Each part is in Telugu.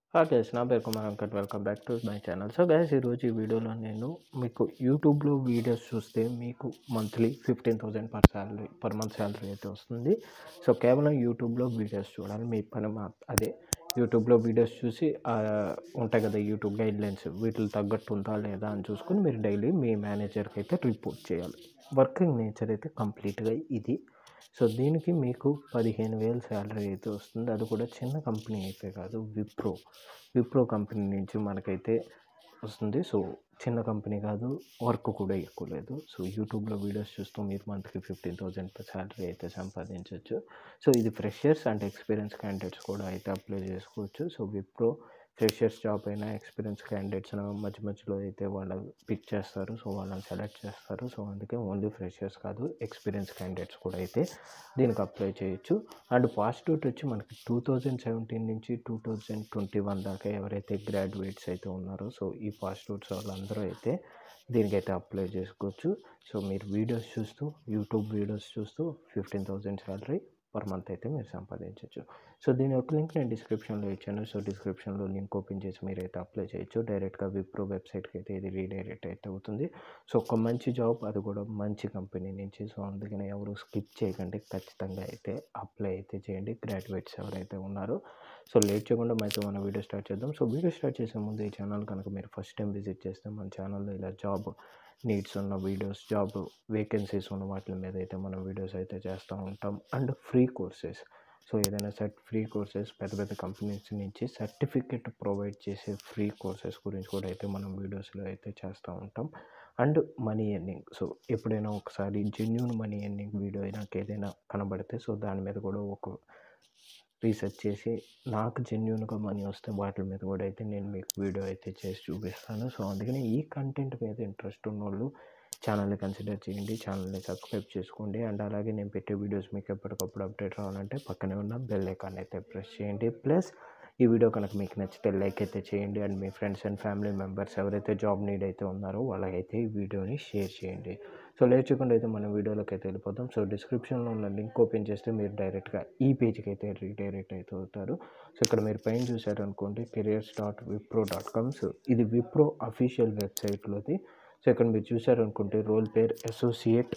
హాయ్ గైస్ నా పేరు కుమార్ అంకట్ welcome back to my channel so guys ఈరోజు ఈ వీడియోలో నేను మీకు యూట్యూబ్లో వీడియోస్ చూస్తే మీకు monthly fifteen thousand per salary per month salary అయితే వస్తుంది సో కేవలం యూట్యూబ్లో వీడియోస్ చూడాలి మీ పని మా అదే యూట్యూబ్లో వీడియోస్ చూసి ఆ, ఉంటాయి కదా యూట్యూబ్ గైడ్ లైన్స్ వీటికి తగ్గట్టు ఉందా లేదా అని చూసుకొని మీరు డైలీ మీ మేనేజర్కి అయితే రిపోర్ట్ చేయాలి వర్కింగ్ నేచర్ అయితే కంప్లీట్గా ఇది సో దీనికి మీకు పదిహేను వేలు శాలరీ అయితే వస్తుంది అది కూడా చిన్న కంపెనీ అయితే కాదు విప్రో విప్రో కంపెనీ నుంచి మనకైతే వస్తుంది సో చిన్న కంపెనీ కాదు వర్క్ కూడా ఎక్కువ లేదు సో యూట్యూబ్లో వీడియోస్ చూస్తూ మీరు మంత్కి ఫిఫ్టీన్ థౌజండ్ శాలరీ అయితే సంపాదించవచ్చు సో ఇది ఫ్రెషర్స్ అండ్ ఎక్స్పీరియన్స్ క్యాండిడేట్స్ కూడా అయితే అప్లై చేసుకోవచ్చు సో విప్రో ఫ్రెషర్స్ జాబ్ అయినా ఎక్స్పీరియన్స్ క్యాండిడేట్స్ మధ్య మధ్యలో అయితే వాళ్ళు పిక్ చేస్తారు సో వాళ్ళని సెలెక్ట్ చేస్తారు సో అందుకే ఓన్లీ ఫ్రెషర్స్ కాదు ఎక్స్పీరియన్స్ క్యాండిడేట్స్ కూడా అయితే దీనికి అప్లై చేయొచ్చు అండ్ పాస్ట్ డేట్ వచ్చి మనకి టూ థౌజండ్ సెవెంటీన్ నుంచి టూ థౌజండ్ ట్వంటీ వన్ దాకా ఎవరైతే గ్రాడ్యుయేట్స్ అయితే ఉన్నారో సో ఈ పాస్ట్ డేట్స్ వాళ్ళందరూ అయితే దీనికైతే అప్లై చేసుకోవచ్చు సో మీరు వీడియోస్ చూస్తూ యూట్యూబ్ వీడియోస్ చూస్తూ fifteen thousand salary per month అయితే మీరు సంపాదించవచ్చు సో దీని యొక్క లింక్ నేను డిస్క్రిప్షన్లో ఇచ్చాను సో డిస్క్రిప్షన్లో లింక్ ఓపెన్ చేసి మీరైతే అప్లై చేయొచ్చు డైరెక్ట్గా విప్రో వెబ్సైట్కి అయితే ఇది రీడైరెక్ట్ అయితే అవుతుంది సో ఒక మంచి జాబ్ అది కూడా మంచి కంపెనీ నుంచి సో అందుకని ఎవరు స్కిప్ చేయకండి ఖచ్చితంగా అయితే అప్లై అయితే చేయండి గ్రాడ్యుయేట్స్ ఎవరైతే ఉన్నారో సో లేట్ చేయకుండా అయితే మన వీడియో స్టార్ట్ చేద్దాం సో వీడియో స్టార్ట్ చేసే ముందు ఈ ఛానల్ కనుక మీరు ఫస్ట్ టైం విజిట్ చేస్తే మన ఛానల్లో ఇలా జాబ్ నీడ్స్ ఉన్న వీడియోస్ జాబ్ వేకెన్సీస్ ఉన్న వాటి మీద అయితే మనం వీడియోస్ అయితే చేస్తూ ఉంటాం అండ్ ఫ్రీ కోర్సెస్ సో ఏదైనా సర్ట్ ఫ్రీ కోర్సెస్ పెద్ద పెద్ద కంపెనీస్ నుంచి సర్టిఫికెట్ ప్రొవైడ్ చేసే ఫ్రీ కోర్సెస్ గురించి కూడా అయితే మనం వీడియోస్లో అయితే చేస్తూ ఉంటాం అండ్ మనీ ఎర్నింగ్ సో ఎప్పుడైనా ఒకసారి జెన్యున్ మనీ ఎర్నింగ్ వీడియో నాకు ఏదైనా కనబడితే సో దాని మీద కూడా ఒక రీసెర్చ్ చేసి నాకు జెన్యున్గా మనీ వస్తే వాటి మీద కూడా అయితే నేను మీకు వీడియో అయితే చేసి చూపిస్తాను సో అందుకని ఈ కంటెంట్ మీద ఇంట్రెస్ట్ ఉన్న వాళ్ళు ఛానల్ని కన్సిడర్ చేయండి ఛానల్ని సబ్స్క్రైబ్ చేసుకోండి అండ్ అలాగే నేను పెట్టే వీడియోస్ మీకు ఎప్పటికప్పుడు అప్డేట్ రావాలంటే పక్కనే ఉన్న బెల్ ఐకాన్ అయితే ప్రెస్ చేయండి ప్లస్ ఈ వీడియో కనుక మీకు నచ్చితే లైక్ అయితే చేయండి అండ్ మీ ఫ్రెండ్స్ అండ్ ఫ్యామిలీ మెంబర్స్ ఎవరైతే జాబ్ నీడ్ అయితే ఉన్నారో వాళ్ళకైతే ఈ వీడియోని షేర్ చేయండి సో లేట్ చేయకుండా అయితే మనం వీడియోలోకి అయితే వెళ్ళిపోతాం సో డిస్క్రిప్షన్లో ఉన్న లింక్ ఓపెన్ చేస్తే మీరు డైరెక్ట్గా ఈ పేజ్కి అయితే రీడైరెక్ట్ అయితే అవుతారు సో ఇక్కడ మీరు పైన చూసారనుకోండి careers dot Wipro dot com so ఇది విప్రో అఫీషియల్ వెబ్సైట్లోది సో ఇక్కడ మీరు చూసారనుకుంటే రోల్ పేర్ అసోసియేట్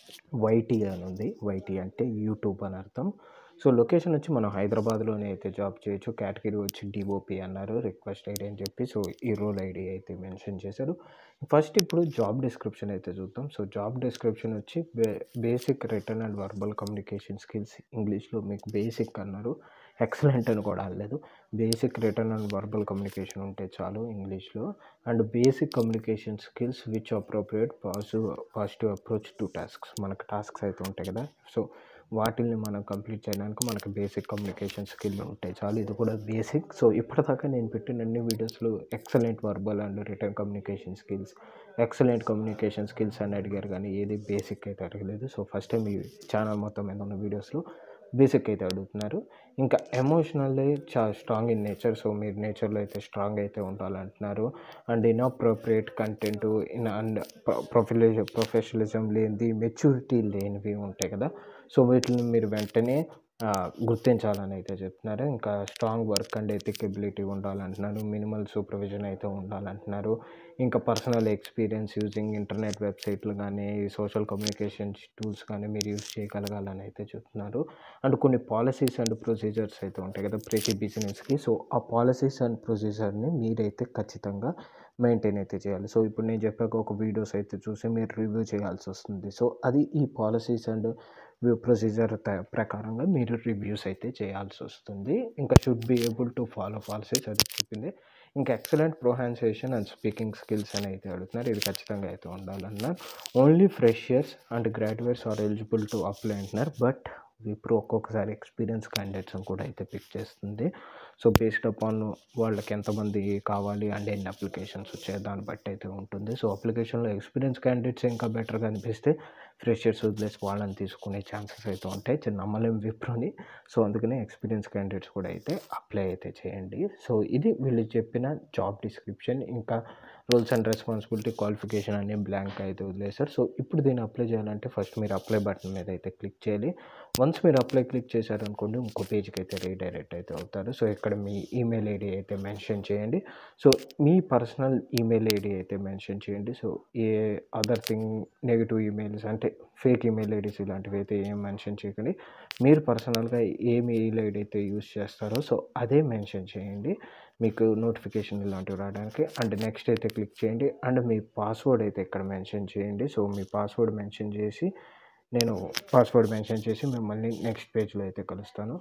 వైటీ అని ఉంది వైటీ అంటే యూట్యూబ్ అని అర్థం సో లొకేషన్ వచ్చి మనం హైదరాబాద్లోనే అయితే జాబ్ చేయొచ్చు కేటగిరీ వచ్చి డిఓపి అన్నారు రిక్వెస్ట్ ఐడి అని చెప్పి సో ఈ రోల్ ఐడి అయితే మెన్షన్ చేశారు ఫస్ట్ ఇప్పుడు జాబ్ డిస్క్రిప్షన్ అయితే చూద్దాం సో జాబ్ డిస్క్రిప్షన్ వచ్చి బే basic written and verbal communication skills ఇంగ్లీష్లో మీకు బేసిక్ అన్నారు ఎక్సలెంట్ అని కూడా అనలేదు basic written and verbal communication ఉంటే చాలు ఇంగ్లీష్లో and basic communication skills which appropriate positive positive approach to tasks మనకు టాస్క్స్ అయితే ఉంటాయి కదా సో వాటిల్ని మనం కంప్లీట్ చేయడానికి మనకు బేసిక్ కమ్యూనికేషన్ స్కిల్ ఉంటాయి చాలు ఇది కూడా బేసిక్ సో ఇప్పటిదాకా నేను పెట్టిన అన్ని వీడియోస్లో excellent verbal and written communication skills excellent communication skills అని అడిగారు కానీ ఏది బేసిక్ అయితే అడగలేదు సో ఫస్ట్ టైం ఈ ఛానల్ మొత్తం మీద ఉన్న వీడియోస్లో బేసిక్ అయితే అడుగుతున్నారు ఇంకా ఎమోషనల్లీ చాలా స్ట్రాంగ్ ఇన్ నేచర్ సో మీరు నేచర్లో అయితే స్ట్రాంగ్ అయితే ఉండాలంటున్నారు and inappropriate content in and professionalism professionalism లేనిది మెచ్యూరిటీ లేనివి ఉంటాయి కదా సో వీటిని మీరు వెంటనే ఆ, గుర్తించాలని అయితే చెప్తున్నారు ఇంకా స్ట్రాంగ్ వర్క్ అండ్ ఎథికబిలిటీ ఉండాలంటున్నారు మినిమల్ సూపర్విజన్ అయితే ఉండాలంటున్నారు ఇంకా పర్సనల్ ఎక్స్పీరియన్స్ యూజింగ్ ఇంటర్నెట్ వెబ్సైట్లు కానీ సోషల్ కమ్యూనికేషన్ టూల్స్ కానీ మీరు యూజ్ చేయగలగాలని అయితే చెప్తున్నారు అండ్ కొన్ని పాలసీస్ అండ్ ప్రొసీజర్స్ అయితే ఉంటాయి కదా ప్రతి బిజినెస్కి సో ఆ పాలసీస్ అండ్ ప్రొసీజర్ని మీరైతే ఖచ్చితంగా మెయింటైన్ అయితే చేయాలి సో ఇప్పుడు నేను చెప్పాక ఒక వీడియోస్ అయితే చూసి మీరు రివ్యూ చేయాల్సి వస్తుంది సో అది ఈ పాలసీస్ అండ్ ప్రొసీజర్ ప్రకారంగా మీరు రివ్యూస్ అయితే చేయాల్సి వస్తుంది ఇంకా should be able to follow policies అది చెప్పింది ఇంకా excellent pronunciation and speaking skills అని అయితే అడుగుతున్నారు ఇది ఖచ్చితంగా అయితే ఉండాలన్నారు only freshers and graduates are eligible to apply అంటున్నారు బట్ విప్రో ఒక్కొక్కసారి ఎక్స్పీరియన్స్ క్యాండిడేట్స్ని కూడా అయితే పిక్ చేస్తుంది సో బేస్డ్ అపాన్ వాళ్ళకి ఎంతమంది కావాలి అండ్ ఎన్ని అప్లికేషన్స్ వచ్చాయి దాన్ని బట్టి అయితే ఉంటుంది సో అప్లికేషన్లో ఎక్స్పీరియన్స్ క్యాండిడేట్స్ ఇంకా బెటర్గా అనిపిస్తే ఫ్రెషర్స్ వదిలేసి వాళ్ళని తీసుకునే ఛాన్సెస్ అయితే ఉంటాయి చిన్న నమ్మలేం విప్రోని సో అందుకనే ఎక్స్పీరియన్స్ క్యాండిడేట్స్ కూడా అయితే అప్లై అయితే చేయండి సో ఇది వీళ్ళు చెప్పిన జాబ్ డిస్క్రిప్షన్ ఇంకా రూల్స్ అండ్ రెస్పాన్సిబిలిటీ క్వాలిఫికేషన్ అనే బ్లాంక్ అయితే వదిలేశారు సో ఇప్పుడు దీన్ని అప్లై చేయాలంటే ఫస్ట్ మీరు అప్లై బటన్ మీద అయితే క్లిక్ చేయాలి వన్స్ మీరు అప్లై క్లిక్ చేశారనుకోండి ఇంకో పేజ్కి అయితే రీడైరెక్ట్ అయితే అవుతారు సో ఇక్కడ ఇక్కడ మీ ఈమెయిల్ ఐడి అయితే మెన్షన్ చేయండి సో మీ పర్సనల్ ఈమెయిల్ ఐడి అయితే మెన్షన్ చేయండి so a other thing negative emails అంటే ఫేక్ ఈమెయిల్ ఐడీస్ ఇలాంటివి అయితే ఏం మెన్షన్ చేయకండి మీరు పర్సనల్గా ఏ మెయిల్ ఐడి అయితే యూస్ చేస్తారో సో అదే మెన్షన్ చేయండి మీకు నోటిఫికేషన్ ఇలాంటివి రావడానికి అండ్ నెక్స్ట్ అయితే క్లిక్ చేయండి అండ్ మీ పాస్వర్డ్ అయితే ఇక్కడ మెన్షన్ చేయండి సో మీ పాస్వర్డ్ మెన్షన్ చేసి నేను పాస్వర్డ్ మెన్షన్ చేసి మిమ్మల్ని నెక్స్ట్ పేజ్లో అయితే కలుస్తాను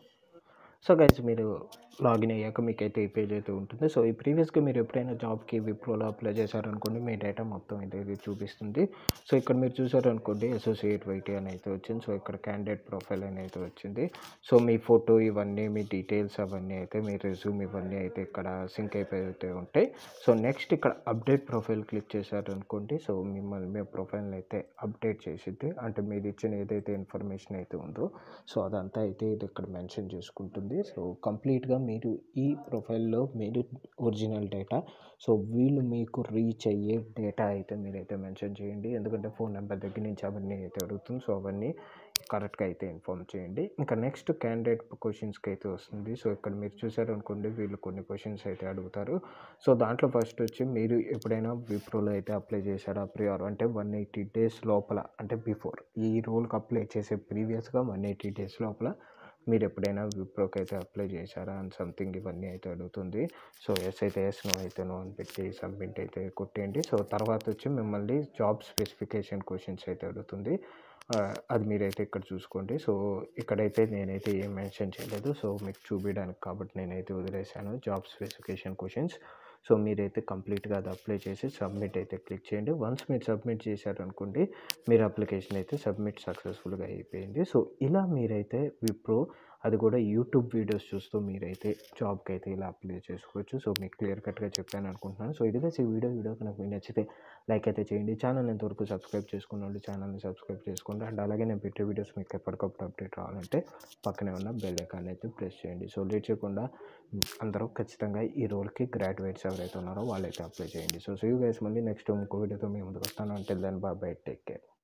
సో గైస్ మీరు లాగిన్ అయ్యాక మీకు అయితే ఈ పేజ్ అయితే ఉంటుంది సో ఈ ప్రీవియస్గా మీరు ఎప్పుడైనా జాబ్కి విప్రోలో అప్లై చేశారనుకోండి మీ డేటా మొత్తం అయితే ఇది చూపిస్తుంది సో ఇక్కడ మీరు చూసారనుకోండి అసోసియేట్ వైటీ అని అయితే వచ్చింది సో ఇక్కడ క్యాండిడేట్ ప్రొఫైల్ అని అయితే వచ్చింది సో మీ ఫోటో ఇవన్నీ మీ డీటెయిల్స్ అవన్నీ అయితే మీ రెజ్యూమ్ ఇవన్నీ అయితే ఇక్కడ సింక్ అయిపోయి అయితే ఉంటాయి సో నెక్స్ట్ ఇక్కడ అప్డేట్ ప్రొఫైల్ క్లిక్ చేశారనుకోండి సో మిమ్మల్ని మీ ప్రొఫైల్ని అయితే అప్డేట్ చేసిద్ది అంటే మీరు ఇచ్చిన ఏదైతే ఇన్ఫర్మేషన్ అయితే ఉందో సో అదంతా అయితే ఇది ఇక్కడ మెన్షన్ చేసుకుంటుంది సో కంప్లీట్గా మీరు ఈ ప్రొఫైల్లో మీరు ఒరిజినల్ డేటా సో వీళ్ళు మీకు రీచ్ అయ్యే డేటా అయితే మీరైతే మెన్షన్ చేయండి ఎందుకంటే ఫోన్ నెంబర్ దగ్గర నుంచి అవన్నీ అయితే అడుగుతుంది సో అవన్నీ కరెక్ట్గా అయితే ఇన్ఫామ్ చేయండి ఇంకా నెక్స్ట్ క్యాండిడేట్ క్వశ్చన్స్కి అయితే వస్తుంది సో ఇక్కడ మీరు చూసారనుకోండి వీళ్ళు కొన్ని క్వశ్చన్స్ అయితే అడుగుతారు సో దాంట్లో ఫస్ట్ వచ్చి మీరు ఎప్పుడైనా విప్రోలో అయితే అప్లై చేశారా ప్రియార్ అంటే వన్ ఎయిటీ డేస్ లోపల అంటే బిఫోర్ ఈ రోల్కి అప్లై చేసే ప్రీవియస్గా వన్ ఎయిటీ డేస్ లోపల మీరు ఎప్పుడైనా విప్రోకి అయితే అప్లై చేశారా అని సంథింగ్ ఇవన్నీ అయితే అడుగుతుంది సో ఎస్ అయితే ఎస్ నో అయితే నో అని పెట్టి సబ్మిట్ అయితే కొట్టేయండి సో తర్వాత వచ్చి మిమ్మల్ని జాబ్ స్పెసిఫికేషన్ క్వశ్చన్స్ అయితే అడుగుతుంది ఆ, అది మీరైతే ఇక్కడ చూసుకోండి సో ఇక్కడైతే నేనైతే ఏం మెన్షన్ చేయలేదు సో మీకు చూపించడానికి కాబట్టి నేనైతే వదిలేశాను జాబ్ స్పెసిఫికేషన్ క్వశ్చన్స్ సో మీరైతే కంప్లీట్గా అది అప్లై చేసి సబ్మిట్ అయితే క్లిక్ చేయండి వన్స్ మీరు సబ్మిట్ చేశారనుకోండి మీరు అప్లికేషన్ అయితే సబ్మిట్ సక్సెస్ఫుల్గా అయిపోయింది సో ఇలా మీరైతే విప్రో అది కూడా యూట్యూబ్ వీడియోస్ చూస్తూ మీరైతే జాబ్కి అయితే ఇలా అప్లై చేసుకోవచ్చు సో మీకు క్లియర్ కట్గా చెప్పాను అనుకుంటున్నాను సో ఇది ఈ వీడియో వీడియో కనుక మీకు నచ్చితే లైక్ అయితే చేయండి ఛానల్ ఎంతవరకు సబ్స్క్రైబ్ చేసుకున్న వాళ్ళు ఛానల్ని సబ్స్క్రైబ్ చేసుకోండి అండ్ అలాగే నేను పెట్టే వీడియోస్ మీకు ఎప్పటికప్పుడు అప్డేట్ రావాలంటే పక్కనే ఉన్న బెల్ ఐకాన్ అయితే ప్రెస్ చేయండి సో లేట్ చేయకుండా అందరూ ఖచ్చితంగా ఈ రోల్కి గ్రాడ్యుయేట్స్ ఎవరైతే ఉన్నారో వాళ్ళైతే అప్లై చేయండి సో సో యూ గైస్ మళ్ళీ నెక్స్ట్ ఇంకో వీడియోతో మేము ముందుకు వస్తాను అంటే దెన్ బాయ్ టేక్ కేర్